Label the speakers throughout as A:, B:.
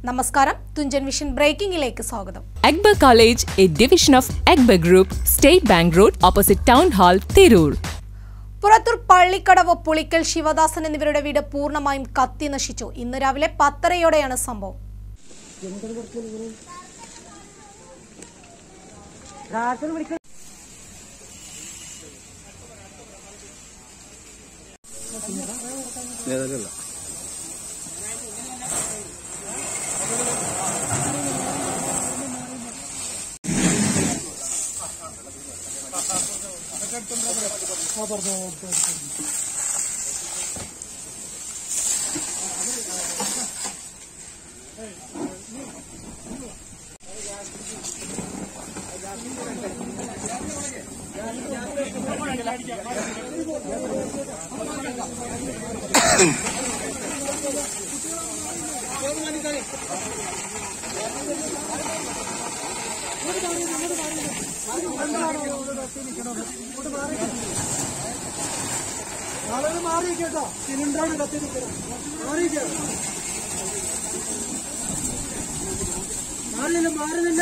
A: നമസ്കാരം തുഞ്ചൻ വിഷൻ ബ്രേക്കിംഗിലേക്ക് സ്വാഗതം
B: Akbar College, a division of Akbar Group, State Bank Road, opposite Town Hall, Tirur.
A: Purathur Pallikkadavu Pulikkal Sivadasan എന്നിവരുടെ വീട് പൂർണ്ണമായും കത്തി നശിച്ചു ഇന്ന് രാവിലെ പത്തരയോടെയാണ് സംഭവം
C: ആളുകൾ മാറിയിരിക്കട്ടോ സിലിണ്ടറാണ് കത്തിരിക്കുന്നത് മാറിയിരിക്ക മാറില്ല മാറുന്നില്ല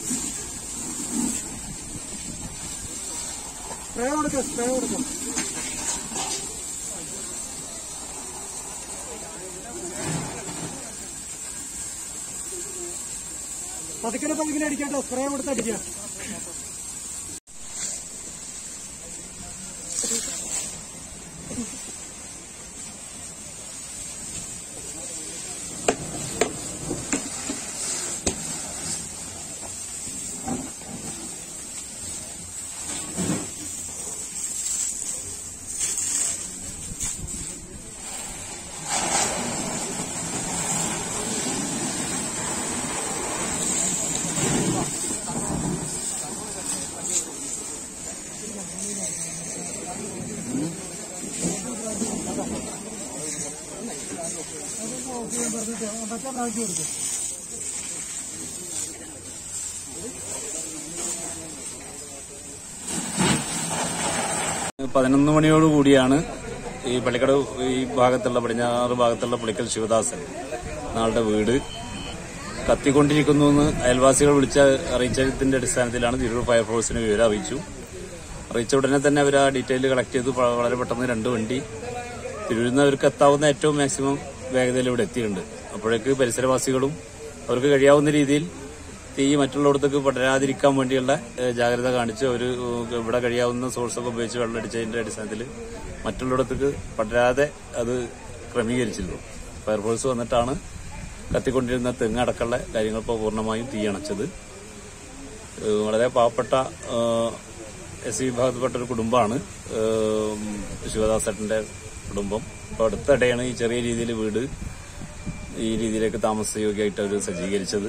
C: സ്പ്രേ കൊടുക്ക സ്പ്രേ കൊടുക്ക പതുക്കിനെ പതുക്കിനെ അടിക്കട്ടോ സ്പ്രേ കൊടുത്ത് അടിക്കുക മറ്റേ പ്രാവശ്യം കൊടുക്കും
D: പതിനൊന്ന് മണിയോട് കൂടിയാണ് ഈ പള്ളിക്കട ഈ ഭാഗത്തുള്ള പടിഞ്ഞാറ് ഭാഗത്തുള്ള പുളിക്കൽ ശിവദാസൻ നാളുടെ വീട് കത്തിക്കൊണ്ടിരിക്കുന്നു എന്ന് അയൽവാസികൾ വിളിച്ച അറിയിച്ചതിന്റെ അടിസ്ഥാനത്തിലാണ് തിരൂർ ഫയർഫോഴ്സിന് വിവരം അറിയിച്ചു അറിയിച്ച ഉടനെ തന്നെ അവർ ആ ഡീറ്റെയിൽ കളക്ട് ചെയ്ത് പ- വളരെ പെട്ടെന്ന് രണ്ട് വണ്ടി തിരൂരിൽ നിന്ന് അവർക്ക് എത്താവുന്ന ഏറ്റവും മാക്സിമം വേഗതയിൽ ഇവിടെ എത്തിയിട്ടുണ്ട് അപ്പോഴേക്ക് പരിസരവാസികളും അവർക്ക് കഴിയാവുന്ന രീതിയിൽ തീ മറ്റുള്ളിടത്തേക്ക് പടരാതിരിക്കാൻ വേണ്ടിയുള്ള ഏഹ്, ജാഗ്രത കാണിച്ച് അവർ ഇവിടെ കഴിയാവുന്ന സോഴ്സൊക്കെ ഉപയോഗിച്ച് വെള്ളമടിച്ചതിന്റെ അടിസ്ഥാനത്തിൽ മറ്റുള്ളിടത്തേക്ക് പടരാതെ അത് ക്രമീകരിച്ചിരുന്നു ഫയർഫോഴ്സ് വന്നിട്ടാണ് കത്തിക്കൊണ്ടിരുന്ന തെങ്ങ് അടക്കമുള്ള കാര്യങ്ങൾ ഇപ്പോൾ പൂർണ്ണമായും തീ അണച്ചത് ഏഹ്, വളരെ പാവപ്പെട്ട എസ് സി വിഭാഗത്തിൽപ്പെട്ട ഒരു കുടുംബമാണ് ഏഹ്, ശിവദാസേട്ടന്റെ കുടുംബം അപ്പോൾ അടുത്തിടെയാണ് ഈ ചെറിയ രീതിയിൽ വീട് ഈ രീതിയിലേക്ക് താമസയോഗ്യമായിട്ട് അവർ സജ്ജീകരിച്ചത്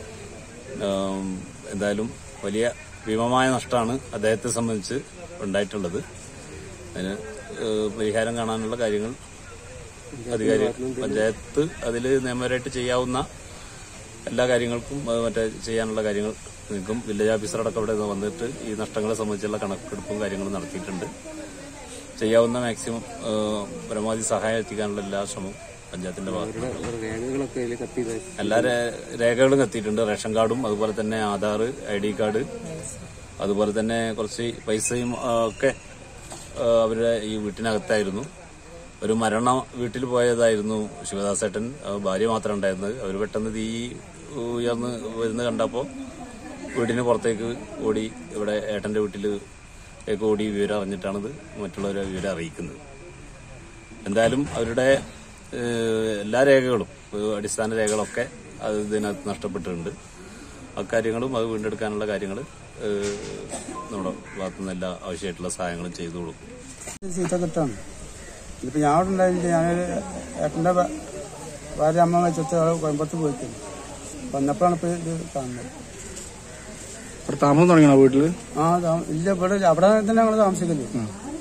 D: ഏം, എന്തായാലും വലിയ ഭീമമായ നഷ്ടമാണ് അദ്ദേഹത്തെ സംബന്ധിച്ച് ഉണ്ടായിട്ടുള്ളത് അതിന് ഏഹ്, പരിഹാരം കാണാനുള്ള കാര്യങ്ങൾ അധികാരി പഞ്ചായത്ത് അതിൽ നിയമപരമായിട്ട് ചെയ്യാവുന്ന എല്ലാ കാര്യങ്ങൾക്കും അത് മറ്റേ ചെയ്യാനുള്ള കാര്യങ്ങൾ നിൽക്കും വില്ലേജ് ഓഫീസറടക്കം അവിടെ വന്നിട്ട് ഈ നഷ്ടങ്ങളെ സംബന്ധിച്ചുള്ള കണക്കെടുപ്പും കാര്യങ്ങളും നടത്തിയിട്ടുണ്ട് ചെയ്യാവുന്ന മാക്സിമം ഏഹ്, പരമാവധി സഹായം എത്തിക്കാനുള്ള എല്ലാ ശ്രമവും പഞ്ചായത്തിന്റെ ഭാഗത്തുനിന്ന്
E: രേഖകളൊക്കെ അതിൽ കത്തി
D: എല്ലാ രേ- രേഖകളും എത്തിയിട്ടുണ്ട് റേഷൻ കാർഡും അതുപോലെ തന്നെ ആധാർ ഐ ഡി കാർഡ് അതുപോലെ തന്നെ കുറച്ച് പൈസയും ആ, ഒക്കെ ആ, അവരുടെ ഈ വീട്ടിനകത്തായിരുന്നു ഒരു മരണം വീട്ടിൽ പോയതായിരുന്നു ശിവദാസേട്ടൻ ആ, ഭാര്യ മാത്രം ഉണ്ടായിരുന്നത് അവർ പെട്ടെന്ന് തീ ഉയർന്ന് വരുന്നത് കണ്ടപ്പോൾ വീടിന് പുറത്തേക്ക് ഓടി ഇവിടെ ഏട്ടന്റെ വീട്ടിലേക്ക് ഓടി വിവരം അറിഞ്ഞിട്ടാണിത് മറ്റുള്ളവരെ വിവരം അറിയിക്കുന്നത് എന്തായാലും അവരുടെ ഏഹ്, എല്ലാ രേഖകളും ഏഹ്, അടിസ്ഥാന രേഖകളൊക്കെ അത് ഇതിനകത്ത് നഷ്ടപ്പെട്ടിട്ടുണ്ട് അക്കാര്യങ്ങളും അത് വീണ്ടെടുക്കാനുള്ള കാര്യങ്ങൾ നമ്മുടെ ഭാഗത്തുനിന്ന് എല്ലാ ആവശ്യമായിട്ടുള്ള സഹായങ്ങളും ചെയ്തു കൊടുക്കും
C: ചീത്ത കിട്ടാണ് ഇതിപ്പോ ഞാൻ അവിടെ ഉണ്ടായില്ല ഞാനൊരു ഏട്ടന്റെ ഭ- ഭാര്യ അമ്മ വെച്ചിട്ട് അവള് കോയമ്പത്ത് പോയിട്ടുണ്ട് വന്നപ്പോഴാണ് ഇപ്പൊ ഇത് കാണുന്നത്
E: ഇവിടെ താമസം തുടങ്ങിയോ വീട്ടില്
C: ആ താ- ഇല്ല ഇവിടെ ഇല്ല. അവിടെ തന്നെ ഞങ്ങള് താമസിക്കല്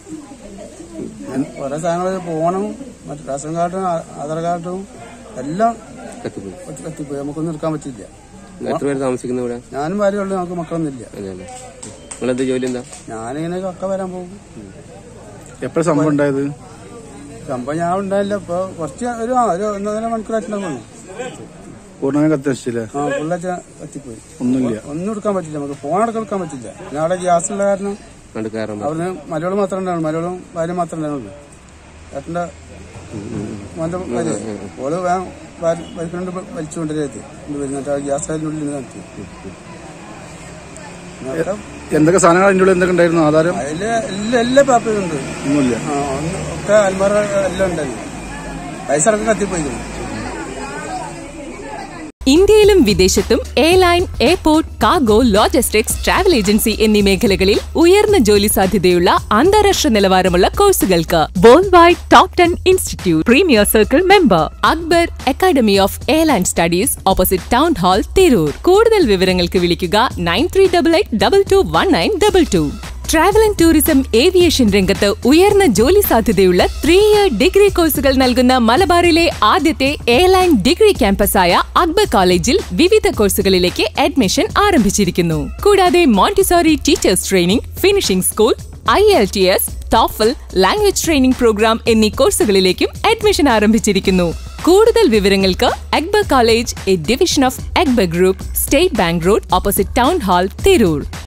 C: ഞാൻ കുറെ സാധനങ്ങൾ പോകണം മറ്റു റേഷൻ കാർഡും ആ- ആധാർ കാർഡും എല്ലാം
E: കത്തിപ്പോയി
C: ഒറ്റ കത്തിപ്പോയി നമുക്കൊന്നും എടുക്കാൻ പറ്റില്ല
E: എത്ര പേര് താമസിക്കുന്ന ഇവിടെ
C: ഞാനും ഭാര്യ ഉള്ളു നമുക്ക് മക്കളൊന്നുമില്ല
E: അതെയല്ലേ നിങ്ങളെന്താ ജോലി എന്താ
C: ഞാനിങ്ങനെ ഒക്കെ വരാൻ പോകും
E: എപ്പോഴാ സംഭവം ഉണ്ടായത്
C: സംഭവം ഞാൻ ഉണ്ടായില്ല ഇപ്പൊ കുറച്ച് ഒരു ആ, ഒരു ഒന്നര മണിക്കൂറായിട്ടുണ്ടാവും
E: പൂർണ്ണമായി കത്തി നശിച്ചില്ലേ
C: ആ ഫുള്ളായിട്ട് കത്തിപ്പോയി
E: ഒന്നുമില്ല
C: ഒന്നും എടുക്കാൻ പറ്റില്ല നമുക്ക് ഫോൺ അടക്കം എടുക്കാൻ പറ്റില്ല പിന്നെ അവിടെ ഗ്യാസ് ഉള്ള കാരണം
E: കണ്ട് കയറാൻ
C: അവിടുന്ന് മലയാളം മാത്രമേ ഉണ്ടാവുള്ളൂ മലയാളം ഭാര്യ മാത്രമേ ഉണ്ടാവുള്ളൂ ഏട്ടന്റെ മോന്റെ ഭാര്യ ഓള് വേഗം ബൈക്കിനുണ്ട് വലിച്ചുകൊണ്ടിരുന്നത് വരുന്നിട്ട് ആ ഗ്യാസ് അതിനുള്ളിൽ നിന്ന് നടത്തി
E: എന്തൊക്കെ സാധനങ്ങൾ അതിൻ്റെ ഉള്ളിൽ എന്തൊക്കെ ഉണ്ടായിരുന്നു ആധാരം
C: അതില് എല്ലാ എല്ലാ പേപ്പറും ഉണ്ട്
E: ഒന്നുമില്ല
C: ആ ഒന്ന് ഒക്കെ അൽമാറ എല്ലാം ഉണ്ടായിരുന്നു പൈസ അടക്കം കത്തിപ്പോയിരുന്നു
B: ഇന്ത്യയിലും വിദേശത്തും airline airport cargo logistics travel agency എന്നീ മേഖലകളിൽ ഉയർന്ന ജോലി സാധ്യതയുള്ള അന്താരാഷ്ട്ര നിലവാരമുള്ള കോഴ്സുകൾക്ക് world wide top ten institute premier circle member Akbar academy of airline studies opposite town hall Tirur കൂടുതൽ വിവരങ്ങൾക്ക് വിളിക്കുക nine three double eight double two one nine double two travel and tourism aviation രംഗത്ത് ഉയർന്ന ജോലി സാധ്യതയുള്ള ത്രീ ഇയർ ഡിഗ്രി കോഴ്സുകൾ നൽകുന്ന മലബാറിലെ ആദ്യത്തെ എയർലൈൻ ഡിഗ്രി ക്യാമ്പസായ അക്ബർ കോളേജിൽ വിവിധ കോഴ്സുകളിലേക്ക് അഡ്മിഷൻ ആരംഭിച്ചിരിക്കുന്നു കൂടാതെ Montessori teachers training finishing school I L T S TOEFL language training program എന്നീ കോഴ്സുകളിലേക്കും അഡ്മിഷൻ ആരംഭിച്ചിരിക്കുന്നു കൂടുതൽ വിവരങ്ങൾക്ക് Akbar college a division of Akbar group State Bank road opposite town hall Tirur